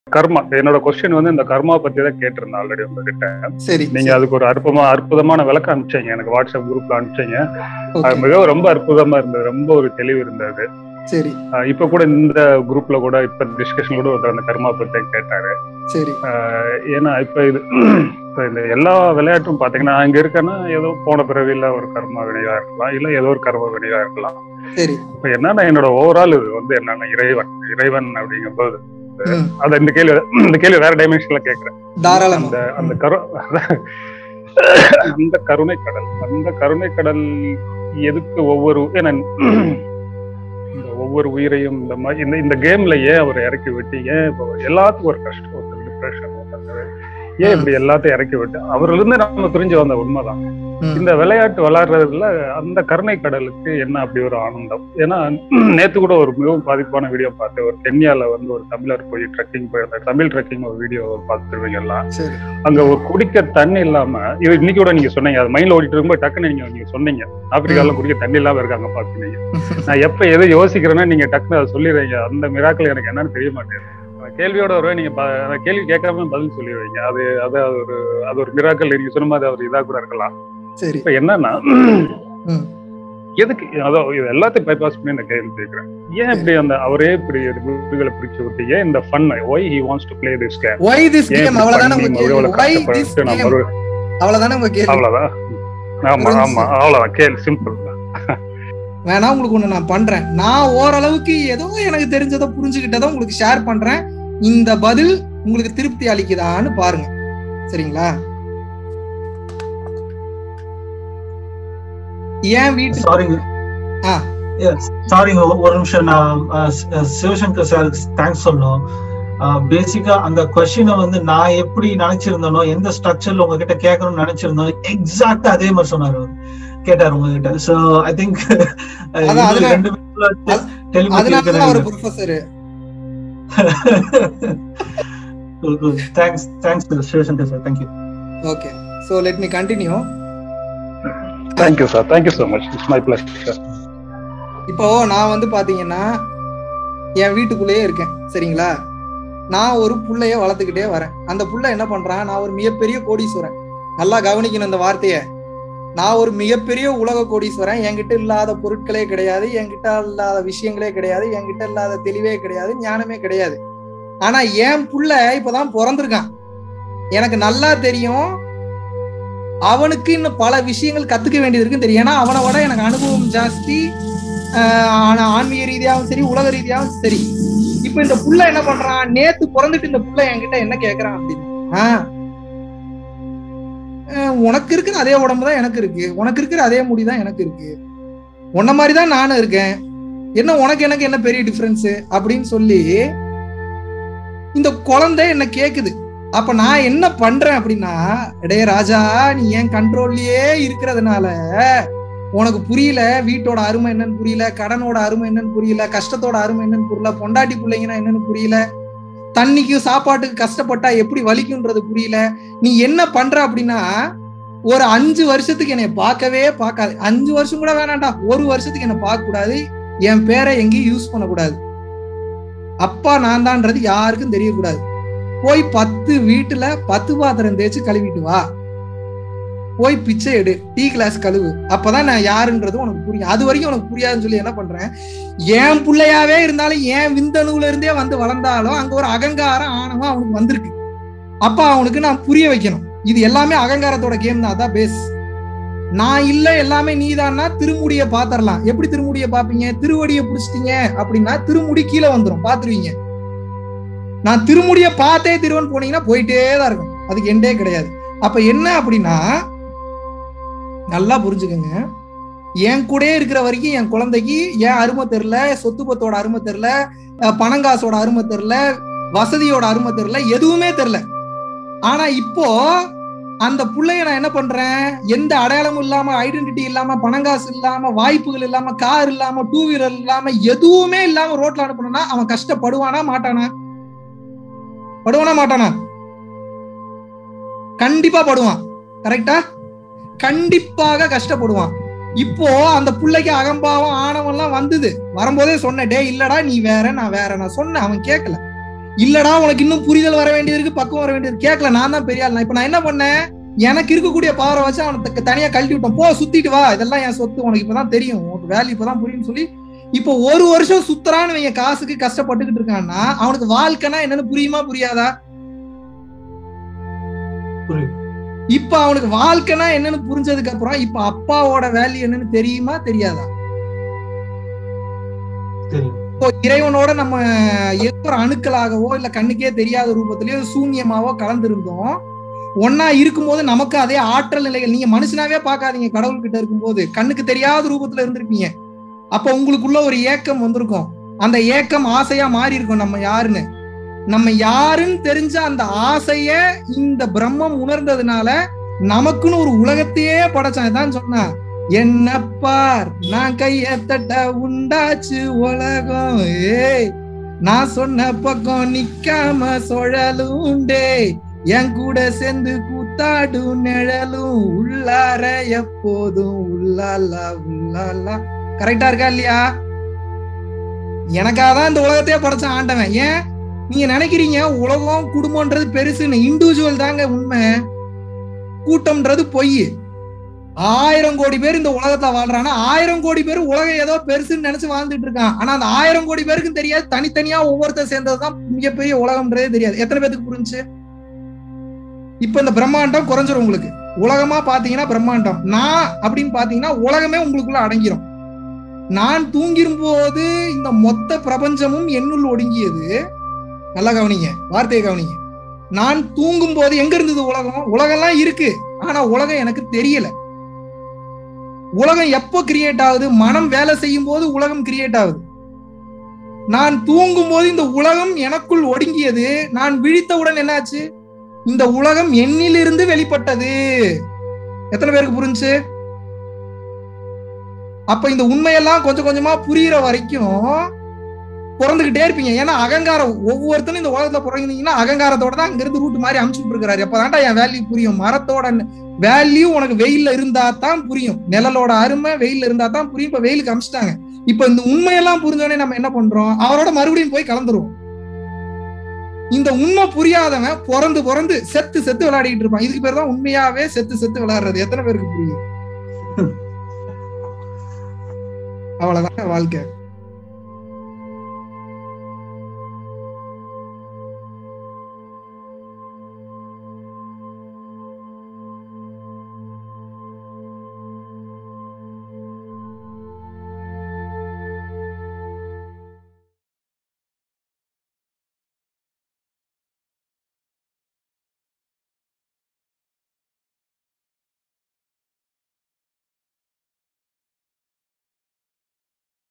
கர்மா என்னோட கொஸ்டின் வந்து இந்த கர்மா பத்தி தான் கேட்டிருந்தேன் ஆல்ரெடி உங்ககிட்ட சரி நீங்க அதுக்கு ஒரு அற்புதமா அற்புதமான விளக்கம் அனுப்பிச்சீங்க எனக்கு வாட்ஸ்அப் குரூப்ல அனுப்பிச்சீங்க அது okay, மிகவும் ரொம்ப அற்புதமா இருந்தது ரொம்ப ஒரு தெளிவு இருந்தது சரி அஹ் இப்ப கூட இந்த குரூப்ல கூட இப்ப டிஸ்கஷன் கூட ஒருத்தர் அந்த கர்மா பத்தி கேட்டாரு சரி அஹ் ஏன்னா இப்ப இது இப்ப இந்த எல்லா விளையாட்டும் பாத்தீங்கன்னா நான் இங்க இருக்கேன்னா ஏதோ போன பிறவில ஒரு கர்மா வினையா இருக்கலாம் இல்ல ஏதோ ஒரு கர்ம வினையா இருக்கலாம் சரி இப்ப என்னன்னா என்னோட ஓவரால் இது வந்து என்னன்னா இறைவன் இறைவன் அப்படிங்கும்போது ம், அத இந்த கேள்வி இந்த கேள்வி வேற டைமென்ஷன்ல கேக்குறேன் தாராளமா அந்த அந்த கரு அந்த கருணை கடல் அந்த கருணை கடல் எதுக்கு ஒவ்வொரு ஏன்னா இந்த ஒவ்வொரு உயிரையும் இந்த மாதிரி இந்த இந்த கேம்ல ஏன் அவர் இறக்கி விட்டு ஏன் இப்போ எல்லாத்துக்கும் ஒரு கஷ்டம் ஒரு டிப்ரெஷன் ஏன் இப்படி எல்லாத்தையும் இறக்கி விட்டு அவர்ல இருந்து நம்ம பிரிஞ்சு வந்த உண்மைதான் ம், இந்த விளையாட்டு விளையாடுறதுல அந்த கருணை கடலுக்கு என்ன அப்படி ஒரு ஆனந்தம் ஏன்னா நேத்து கூட ஒரு மிகவும் பாதிப்பான வீடியோ பார்த்தேன் ஒரு கென்யால வந்து ஒரு தமிழர் போய் ட்ரெக்கிங் போய் அந்த தமிழ் ட்ரெக்கிங் ஒரு வீடியோ பார்த்துருவீங்க எல்லாம் சரி அங்க ஒரு குடிக்க தண்ணி இல்லாம இது இன்னைக்கு கூட நீங்க சொன்னீங்க அது மைண்ட்ல ஓடிட்டு இருக்கும்போது டக்குன்னு நீங்க நீங்க சொன்னீங்க ஆப்பிரிக்கால குடிக்க தண்ணி இல்லாம இருக்காங்க பாத்தீங்க நான் எப்ப எதை யோசிக்கிறேன்னா நீங்க டக்குன்னு அதை சொல்லிடுறீங்க அந்த மிராக்கள் எனக்கு என்னன்னு தெரிய மாட்டேங்குது அந்த கேள்வியோட வருவேன் நீங்க ப- அந்த கேள்வி கேட்காம பதில் சொல்லிடுவீங்க அது அது அது ஒரு அது ஒரு மிராக்கள் நீங்க சொன்ன மாதிரி அவர் இதா கூட இருக்கலாம் சரி இப்ப என்னன்னா ம். எதுக்கு அதோ இது எல்லாத்தையும் பைபாஸ் பண்ணி இந்த கேள்வி கேட்கிறேன் ஏன் இப்படி அந்த அவரே இப்படி வீடுகளை பிடிச்சு விட்டு ஏன் இந்த fun why he wants to play this game why this ஏன் கேம் இப்படி அவ்வளவுதானே பண்ணி உங்க மறுபடியும் கேள்வி அவ்வளவு ஒய் திஸ் கஷ்டப்பட்டு நான் கேம் மறுபடியும் அவ்வளவுதானே உங்க கேள்வி அவ்வளவுதான் ஆமா புரிஞ்சுச்சு. ஆமா அவ்வளவுதான் கேள்வி சிம்பிள் வேணா உங்களுக்கு ஒண்ணு நான் பண்றேன் நான் ஓரளவுக்கு ஏதோ எனக்கு தெரிஞ்சதை புரிஞ்சுக்கிட்டதை உங்களுக்கு ஷேர் பண்றேன் இந்த பதில் உங்களுக்கு திருப்தி அளிக்குதான்னு பாருங்க சரிங்களா ஏன் வீட்டு சாரிங்க ஆ. சாரிங்க ஒரு நிமிஷம் நான் அஹ், சி- அஹ், சிவசங்கர் சார் தேங்க்ஸ் சொல்லணும் பேசிக்கா அந்த கொஸ்டினை வந்து நான் எப்படி நினைச்சிருந்தேனோ எந்த ஸ்ட்ரக்சர்ல உங்ககிட்ட கேட்கணும்னு நினைச்சிருந்தோம் எக்ஸாக்டா அதே மாதிரி சொன்னாரு அவரு. கேட்டாரு உங்ககிட்ட சோ ஐ திங்க் அதான் அதுல- ரெண்டு அதனாலதான் ஒரு professor thanks thanks Sivashankar sir thank you okay so let me continue thank you sir thank you so much it's my pleasure இப்போ நான் வந்து பாத்தீங்கன்னா என் வீட்டுக்குள்ளேயே இருக்கேன் சரிங்களா நான் ஒரு புள்ளைய வளர்த்துக்கிட்டே வரேன் அந்த புள்ள என்ன பண்றான் நான் ஒரு மிகப்பெரிய கோடீஸ்வரன் நல்லா கவனிக்கணும் இந்த வார்த்தைய நான் ஒரு மிகப்பெரிய உலக கோடீஸ்வரன் என்கிட்ட இல்லாத பொருட்களே கிடையாது என்கிட்ட இல்லாத விஷயங்களே கிடையாது என்கிட்ட இல்லாத தெளிவே கிடையாது ஞானமே கிடையாது ஆனா என் புள்ள இப்பதான் பிறந்திருக்கான் எனக்கு நல்லா தெரியும் அவனுக்கு இன்னும் பல விஷயங்கள் கத்துக்க வேண்டியது இருக்குன்னு தெரியும் ஏன்னா அவனை விட எனக்கு அனுபவம் ஜாஸ்தி ஆஹ் ஆனா ஆன்மீக ரீதியாகவும் சரி உலக ரீதியாகவும் சரி இப்ப இந்த புள்ள என்ன பண்றான் நேத்து பிறந்துட்டு இந்த புள்ள என்கிட்ட என்ன கேக்குறான் அப்படின்னு ஆஹ் ஆஹ் உனக்கு இருக்கிற அதே உடம்பு தான் எனக்கு இருக்கு உனக்கு இருக்கிற அதே முடி தான் எனக்கு இருக்கு உன்ன மாதிரி தான் நானும் இருக்கேன் என்ன உனக்கு எனக்கு என்ன பெரிய டிஃபரன்ஸ் அப்படின்னு சொல்லி இந்த குழந்தை என்ன கேக்குது அப்ப நான் என்ன பண்றேன் அப்படின்னா டேய் ராஜா நீ என் கண்ட்ரோல்லயே இருக்கிறதுனால உனக்கு புரியல வீட்டோட அருமை என்னன்னு புரியல கடனோட அருமை என்னன்னு புரியல கஷ்டத்தோட அருமை என்னன்னு புரியல பொண்டாட்டி பிள்ளைங்கன்னா என்னன்னு புரியல தண்ணிக்கு சாப்பாட்டுக்கு கஷ்டப்பட்டா எப்படி வலிக்குன்றது புரியல நீ என்ன பண்ற அப்படின்னா ஒரு அஞ்சு வருஷத்துக்கு என்னை பார்க்கவே பார்க்காது அஞ்சு வருஷம் கூட வேணாம்டா ஒரு வருஷத்துக்கு என்னை பார்க்க கூடாது என் பேரை எங்கேயும் யூஸ் பண்ணக்கூடாது அப்பா நான் தான்றது யாருக்கும் தெரியக்கூடாது போய் பத்து வீட்டுல பத்து பாத்திரம் தேய்ச்சு கழுவிட்டு வா போய் பிச்சை எடு டீ கிளாஸ் கழுவு அப்பதான் நான் யாருன்றது உனக்கு புரியும் அது வரைக்கும் உனக்கு புரியாதுன்னு சொல்லி என்ன பண்றேன் என் பிள்ளையாவே இருந்தாலும் என் விந்தணுவுல இருந்தே வந்து வளர்ந்தாலும் அங்க ஒரு அகங்காரம் ஆணவம் அவனுக்கு வந்திருக்கு அப்ப அவனுக்கு நான் புரிய வைக்கணும் இது எல்லாமே அகங்காரத்தோட கேம் தான் அதான் பேஸ் நான் இல்ல எல்லாமே நீதான்னா திருமுடிய பாத்திரலாம் எப்படி திருமுடிய பாப்பீங்க திருவடிய புடிச்சிட்டீங்க அப்படின்னா திருமுடி கீழே வந்துரும் பாத்துருவீங்க நான் திருமுடிய பார்த்தே திருவன் போனீங்கன்னா போயிட்டே தான் இருக்கும் அதுக்கு எண்டே கிடையாது அப்ப என்ன அப்படின்னா நல்லா புரிஞ்சுக்கங்க என் கூடயே இருக்கிற வரைக்கும் என் குழந்தைக்கு ஏன் அருமை தெரில சொத்து பத்தோட அருமை தெரில அஹ் பணங்காசோட அருமை தெரில வசதியோட அருமை தெரில எதுவுமே தெரில ஆனா இப்போ அந்த புள்ளைய நான் என்ன பண்றேன் எந்த அடையாளமும் இல்லாம ஐடென்டிட்டி இல்லாம பணங்காசு இல்லாம வாய்ப்புகள் இல்லாம கார் இல்லாம டூ வீலர் இல்லாம எதுவுமே இல்லாம ரோட்ல அனுப்பணும்னா அவன் கஷ்டப்படுவானா மாட்டானா படுவானா மாட்டானா கண்டிப்பா படுவான் கரெக்டா கண்டிப்பாக கஷ்டப்படுவான் இப்போ அந்த பிள்ளைக்கு அகம்பாவம் ஆணவம் எல்லாம் வந்தது வரும்போதே சொன்னேன் டே இல்லடா நீ வேற நான் வேற நான் சொன்னேன் அவன் கேட்கல இல்லடா உனக்கு இன்னும் புரிதல் வர வேண்டியது இருக்கு பக்குவம் வர வேண்டியது இருக்கு. கேட்கல நான் தான் பெரிய ஆள் நான் இப்ப நான் என்ன பண்ணேன் எனக்கு இருக்கக்கூடிய பவரை வச்சு அவனை த- தனியா கழட்டி விட்டோம் போ சுத்திட்டு வா இதெல்லாம் என் சொத்து உனக்கு இப்பதான் தெரியும் உனக்கு வேல்யூ இப்பதான் புரியும்னு சொல்லி இப்போ ஒரு வருஷம் சுத்துறான்னு வைங்க காசுக்கு கஷ்டப்பட்டுக்கிட்டு இருக்கான்னா அவனுக்கு வாழ்க்கைனா என்னன்னு புரியுமா புரியாதா புரியுது. இப்ப அவனுக்கு வாழ்க்கைனா என்னன்னு புரிஞ்சதுக்கு அப்புறம் இப்ப அப்பாவோட வேல்யூ என்னன்னு தெரியுமா தெரியாதா தெரியும் இப்போ இறைவனோட நம்ம ஏதோ ஒரு அணுக்களாகவோ இல்ல கண்ணுக்கே தெரியாத ரூபத்திலயோ சூன்யமாவோ கலந்திருந்தோம் ஒன்னா இருக்கும்போது நமக்கு அதே ஆற்றல் நிலைகள் நீங்க மனுஷனாவே பார்க்காதீங்க கடவுள் கிட்ட இருக்கும்போது கண்ணுக்கு தெரியாத ரூபத்துல இருந்திருப்பீங்க அப்ப உங்களுக்குள்ள ஒரு ஏக்கம் வந்திருக்கும் அந்த ஏக்கம் ஆசையா மாறி இருக்கும் நம்ம யாருன்னு நம்ம யாருன்னு தெரிஞ்ச அந்த ஆசைய இந்த பிரம்மம் உணர்ந்ததுனால நமக்குன்னு ஒரு உலகத்தையே படைச்சான் இதான் சொன்னா என்ன பார் நான் கைய தட்ட உண்டாச்சு உலகம் ஏய் நான் சொன்ன பக்கம் நிக்காம சுழலும் உண்டே என் கூட சேர்ந்து கூத்தாடும் நிழலும் உள்ளார எப்போதும் உள்ளாலா உள்ளாலா கரெக்டா இருக்கா இல்லையா எனக்காக தான் இந்த உலகத்தையே படைச்சான் ஆண்டவன் ஏன் நீங்க நினைக்கிறீங்க உலகம் குடும்பம்ன்றது பெருசுன்னு இண்டிவிஜுவல் தாங்க உண்மை கூட்டம்ன்றது பொய் ஆயிரம் கோடி பேர் இந்த உலகத்துல வாழ்றானா ஆயிரம் கோடி பேர் உலகம் ஏதோ பெருசுன்னு நினைச்சு வாழ்ந்துட்டு இருக்கான் ஆனா அந்த ஆயிரம் கோடி பேருக்கும் தெரியாது தனித்தனியா ஒவ்வொருத்தர் சேர்ந்ததுதான் மிகப்பெரிய உலகம்ன்றதே தெரியாது எத்தனை பேத்துக்கு புரிஞ்சு இப்ப இந்த பிரம்மாண்டம் குறைஞ்சிரும் உங்களுக்கு உலகமா பாத்தீங்கன்னா பிரம்மாண்டம் நான் அப்படின்னு பாத்தீங்கன்னா உலகமே உங்களுக்குள்ள அடங்கிரும் நான் தூங்கிரும் போது இந்த மொத்த பிரபஞ்சமும் என்னுள் ஒடுங்கியது நல்லா கவனிங்க வார்த்தையை கவனிங்க நான் தூங்கும் போது எங்க இருந்தது உலகம் உலகம்லாம் இருக்கு ஆனா உலகம் எனக்கு தெரியல உலகம் எப்போ கிரியேட் ஆகுது மனம் வேலை செய்யும் போது உலகம் கிரியேட் ஆகுது நான் தூங்கும் போது இந்த உலகம் எனக்குள் ஒடுங்கியது நான் விழித்தவுடன் என்னாச்சு இந்த உலகம் என்னிலிருந்து வெளிப்பட்டது எத்தனை பேருக்கு புரிஞ்சு அப்ப இந்த உண்மையெல்லாம் கொஞ்சம் கொஞ்சமா புரியுற வரைக்கும் பிறந்துகிட்டே இருப்பீங்க ஏன்னா அகங்காரம் ஒவ்வொருத்தரும் இந்த உலகத்துல பிறந்தீங்கன்னா அகங்காரத்தோட தான் அங்க இருந்து ரூட் மாதிரி அமுச்சு விட்டுருக்காரு எப்பதான்டா என் வேல்யூ புரியும் மரத்தோட வேல்யூ உனக்கு வெயில்ல இருந்தா தான் புரியும் நிழலோட அருமை வெயில்ல இருந்தா தான் புரியும் இப்ப வெயிலுக்கு அமிச்சிட்டாங்க இப்ப இந்த உண்மையெல்லாம் புரிஞ்சோடனே நம்ம என்ன பண்றோம் அவரோட மறுபடியும் போய் கலந்துருவோம் இந்த உண்மை புரியாதவன் பிறந்து பிறந்து செத்து செத்து விளையாடிட்டு இருப்பான் இதுக்கு பேர் தான் உண்மையாவே செத்து செத்து விளையாடுறது எத்தனை பேருக்கு புரியும் அவ்வளவுதான் வாழ்க்கை